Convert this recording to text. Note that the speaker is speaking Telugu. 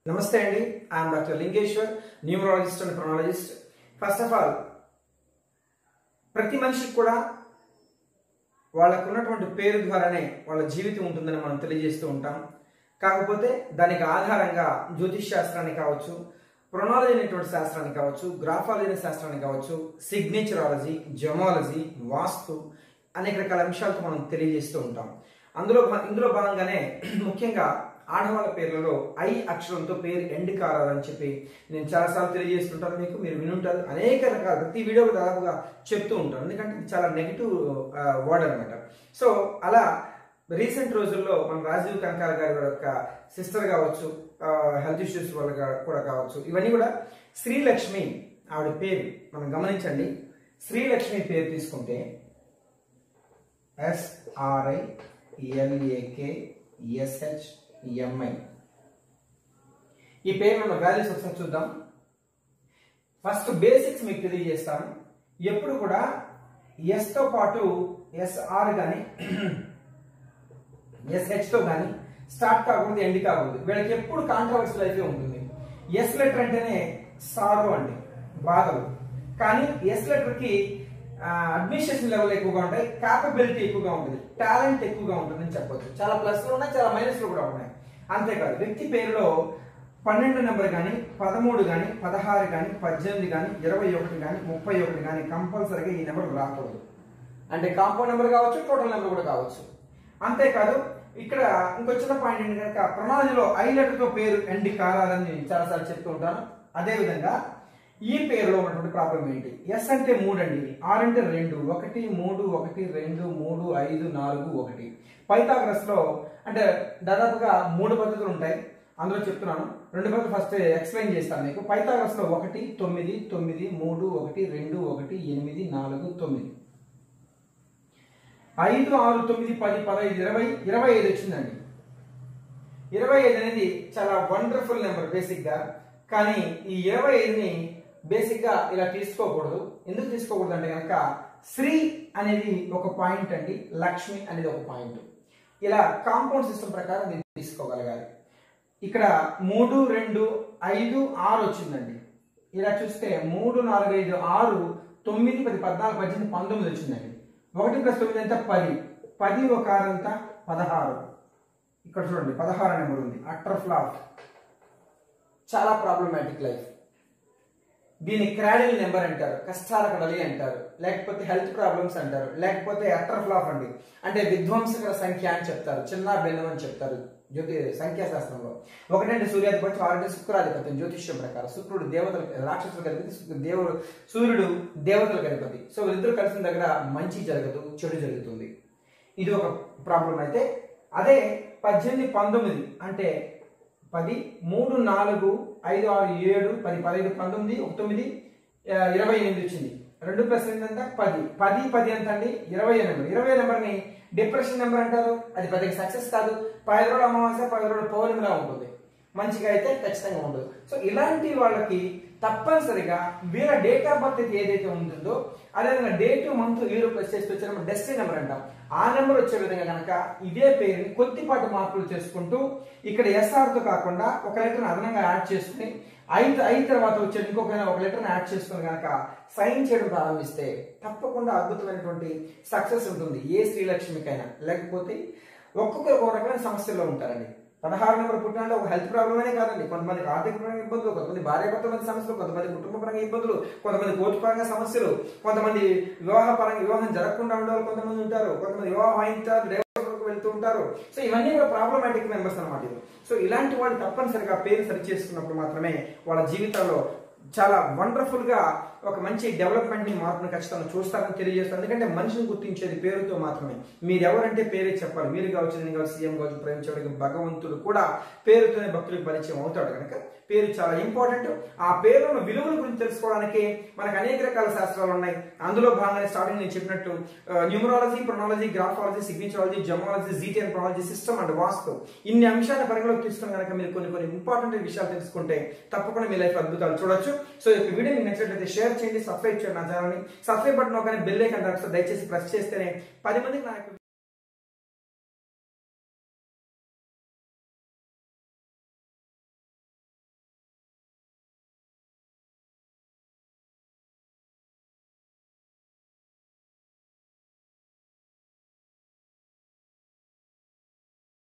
నమస్తే అండి I'm doctor Lingeshwar numerologist and chronologist first of all ప్రతి మనిషికి కూడా వాళ్ళకు ఉన్నటువంటి పేరు ద్వారానే వాళ్ళ జీవితం ఉంటుందని మనం తెలియజేస్తూ ఉంటాం కాకపోతే దానికి ఆధారంగా జ్యోతిష్ శాస్త్రాన్ని కావచ్చు ప్రొనాలజీ అనేటువంటి శాస్త్రాన్ని కావచ్చు గ్రాఫాలజీ అనే శాస్త్రాన్ని కావచ్చు సిగ్నేచరాలజీ జమాలజీ వాస్తు అనేక రకాల అంశాలతో మనం తెలియజేస్తూ ఉంటాం అందులో భా- ఇందులో భాగంగానే ముఖ్యంగా ఆడవాళ్ళ పేర్లలో ఐ అక్షరంతో పేరు ఎండ్ కారాలని చెప్పి నేను చాలాసార్లు తెలియజేస్తుంటాను మీకు మీరు వినుంటారు అనేక రకాల ప్రతి వీడియోలో దాదాపుగా చెప్తూ ఉంటాను ఎందుకంటే ఇది చాలా నెగిటివ్ వర్డ్ అనమాట సో అలా రీసెంట్ రోజుల్లో మన రాజీవ్ కనకాల గారి యొక్క సిస్టర్ కావచ్చు హెల్త్ ఇష్యూస్ వల్ల గా- కూడా కావచ్చు ఇవన్నీ కూడా శ్రీలక్ష్మి ఆవిడ పేరు మనం గమనించండి శ్రీలక్ష్మి పేరు తీసుకుంటే ఎస్ఆర్ఐ ఎల్ఏకే ఎస్హెచ్ ఎంఐ ఈ పేరులో ఉన్న వాల్యూస్ ఒకసారి చూద్దాం ఫస్ట్ బేసిక్స్ మీకు తెలియజేస్తాను ఎప్పుడు కూడా ఎస్ తో పాటు ఎస్ఆర్ కానీ ఎస్హెచ్ తో కానీ స్టార్ట్ కాకూడదు ఎండ్ కాకూడదు వీళ్ళకి ఎప్పుడు కాంట్రవర్సల్ అయితే ఉంటుంది ఎస్ లెటర్ అంటేనే సారో అండి బాధలు కానీ ఎస్ లెటర్ కి అడ్మినిస్ట్రేషన్ లెవెల్ ఎక్కువగా ఉంటాయి క్యాపబిలిటీ ఎక్కువగా ఉంటుంది టాలెంట్ ఎక్కువగా ఉంటుందని చెప్పొచ్చు చాలా ప్లస్లు ఉన్నాయి చాలా మైనస్లు కూడా ఉన్నాయి అంతేకాదు వ్యక్తి పేరులో పన్నెండు నెంబర్ కానీ పదమూడు కానీ పదహారు కానీ పద్దెనిమిది కానీ ఇరవై ఒకటి కానీ ముప్పై ఒకటి కానీ కంపల్సరీగా ఈ నెంబర్ రాకూడదు అంటే కాంపౌండ్ నెంబర్ కావచ్చు టోటల్ నెంబర్ కూడా కావచ్చు అంతేకాదు ఇక్కడ ఇంకో చిన్న పాయింట్ ఏంటి కనుక ప్రణాళికలో ఐ లెటర్తో పేరు ఎండి కారాలని నేను చాలాసార్లు చెప్తూ ఉంటాను అదేవిధంగా ఈ పేరులో ఉన్నటువంటి ప్రాబ్లం ఏంటి ఎస్ అంటే మూడు అండి ఆర్ అంటే రెండు ఒకటి మూడు ఒకటి రెండు మూడు ఐదు నాలుగు ఒకటి పైథాగరస్ లో అంటే దాదాపుగా మూడు పద్ధతులు ఉంటాయి అందులో చెప్తున్నాను రెండు పద్ధతులు ఫస్ట్ ఎక్స్ప్లెయిన్ చేస్తాను మీకు పైథాగరస్ లో ఒకటి తొమ్మిది తొమ్మిది మూడు ఒకటి రెండు ఒకటి ఎనిమిది నాలుగు తొమ్మిది ఐదు ఆరు తొమ్మిది పది పదహైదు ఇరవై ఇరవై ఐదు వచ్చిందండి ఇరవై ఐదు అనేది చాలా వండర్ఫుల్ నెంబర్ బేసిక్ గా కానీ ఈ ఇరవై ఐదుని బేసిక్ గా ఇలా తీసుకోకూడదు ఎందుకు తీసుకోకూడదు అంటే కనుక శ్రీ అనేది ఒక పాయింట్ అండి లక్ష్మి అనేది ఒక పాయింట్ ఇలా కాంపౌండ్ సిస్టమ్ ప్రకారం మీరు తీసుకోగలగాలి ఇక్కడ మూడు రెండు ఐదు ఆరు వచ్చిందండి ఇలా చూస్తే మూడు నాలుగు ఐదు ఆరు తొమ్మిది పది పద్నాలుగు పద్దెనిమిది పంతొమ్మిది వచ్చిందండి ఒకటి ప్లస్ తొమ్మిది ఎంత పది పది ఒక ఆరు ఎంత పదహారు ఇక్కడ చూడండి పదహారు నెంబర్ ఉంది అట్టర్ ఫ్లాప్ చాలా ప్రాబ్లమాటిక్ లైఫ్ దీన్ని క్రాడిల్ నెంబర్ అంటారు కష్టాల కడలి అంటారు లేకపోతే హెల్త్ ప్రాబ్లమ్స్ అంటారు లేకపోతే అట్టర్ ఫ్లాప్ అండి అంటే విధ్వంసకర సంఖ్య అని చెప్తారు చిన్న భిన్నం అని చెప్తారు జ్యోతి సంఖ్యాశాస్త్రంలో ఒకటంటే సూర్యాధిపత్యం ఆరంటే శుక్రాధిపత్యం జ్యోతిష్యం ప్రకారం శుక్రుడు దేవతల రాక్షసులకు అధిపతి శుక్రుడు దేవుడు సూర్యుడు దేవతలకు అధిపతి సో వీళ్ళిద్దరు కలిసిన దగ్గర మంచి జరగదు చెడు జరుగుతుంది ఇది ఒక ప్రాబ్లం అయితే అదే పద్దెనిమిది పంతొమ్మిది అంటే పది మూడు నాలుగు ఐదు ఆరు ఏడు పది పదహైదు పంతొమ్మిది ఒక తొమ్మిది ఆ, ఇరవై ఎనిమిది వచ్చింది రెండు ప్లస్ ఎంత పది పది పది ఎంత అండి ఇరవై నెంబర్ ఇరవై నెంబర్ని డిప్రెషన్ నెంబర్ అంటారు అది పెద్దగా సక్సెస్ కాదు పది రోజులు అమావాస్య పది రోజులు పౌర్ణమిలా ఉంటుంది మంచిగా అయితే ఖచ్చితంగా ఉండదు సో ఇలాంటి వాళ్ళకి తప్పనిసరిగా వీళ్ళ డేట్ ఆఫ్ బర్త్ అయితే ఏదైతే ఉంటుందో అదేవిధంగా డేట్ మంత్ ఇయర్ ప్లస్ చేసి వచ్చిన నెంబర్ డెస్టినీ నెంబర్ అంటాం ఆ నెంబర్ వచ్చే విధంగా కనుక ఇదే పేరుని కొద్దిపాటి మార్పులు చేసుకుంటూ ఇక్కడ ఎస్ఆర్ తో కాకుండా ఒక లెటర్ అదనంగా యాడ్ చేసుకుని ఐదు అయిన తర్వాత వచ్చే ఇంకొక ఒక లెటర్ యాడ్ చేసుకుని కనుక సైన్ చేయడం ప్రారంభిస్తే తప్పకుండా అద్భుతమైనటువంటి సక్సెస్ ఉంటుంది ఏ శ్రీలక్ష్మికైనా లేకపోతే ఒక్కొక్కరు ఒక రకమైన సమస్యల్లో ఉంటారండి పదహారు నెంబర్ పుట్టిన ఒక హెల్త్ ప్రాబ్లమ్ అనే కాదండి కొంతమంది ఆర్థిక పరంగా ఇబ్బందులు కొంతమంది భార్య భర్తల సమస్యలు కొంతమంది కుటుంబ పరంగా ఇబ్బందులు కొంతమంది కోర్టు పరంగా సమస్యలు కొంతమంది వివాహ పరంగా వివాహం జరగకుండా ఉండే వాళ్ళు కొంతమంది ఉంటారు కొంతమంది వివాహం అయిన తర్వాత divorce వరకు వెళ్తూ ఉంటారు సో ఇవన్నీ కూడా ప్రాబ్లమాటిక్ మెంబర్స్ అనమాట ఇవి సో ఇలాంటి వాళ్ళు తప్పనిసరిగా పేరు సరి చేసుకున్నప్పుడు మాత్రమే వాళ్ళ జీవితాల్లో చాలా వండర్ఫుల్ గా ఒక మంచి డెవలప్మెంట్ ని మార్పుని ఖచ్చితంగా చూస్తారని తెలియజేస్తాను ఎందుకంటే మనిషిని గుర్తించేది పేరుతో మాత్రమే మీరు ఎవరంటే పేరే చెప్పాలి మీరు కావచ్చు నేను కావచ్చు సీఎం కావచ్చు ప్రేమించేవాడికి భగవంతుడు కూడా పేరుతోనే భక్తులకు పరిచయం అవుతాడు కనుక పేరు చాలా ఇంపార్టెంట్ ఆ పేరున్న విలువల గురించి తెలుసుకోవడానికి మనకు అనేక రకాల శాస్త్రాలు ఉన్నాయి అందులో భాగంగా స్టార్టింగ్ నేను చెప్పినట్టు numerology chronology graphology signaturology gemology GTN chronology system and vastu ఇన్ని అంశాలను పరిగణలోకి తీసుకుని కనుక మీరు కొన్ని కొన్ని ఇంపార్టెంట్ విషయాలు తెలుసుకుంటే తప్పకుండా మీ లైఫ్ అద్భుతాలు చూడొచ్చు సో ఈ వీడియో మీకు నచ్చినట్లయితే షేర్ చేయండి సబ్స్క్రైబ్ చేయండి నా ఛానల్ని సబ్స్క్రైబ్ బటన్ ఒక బెల్ ఐకాన్ దయచేసి ప్రెస్ చేస్తేనే పది మందికి నా యొక్క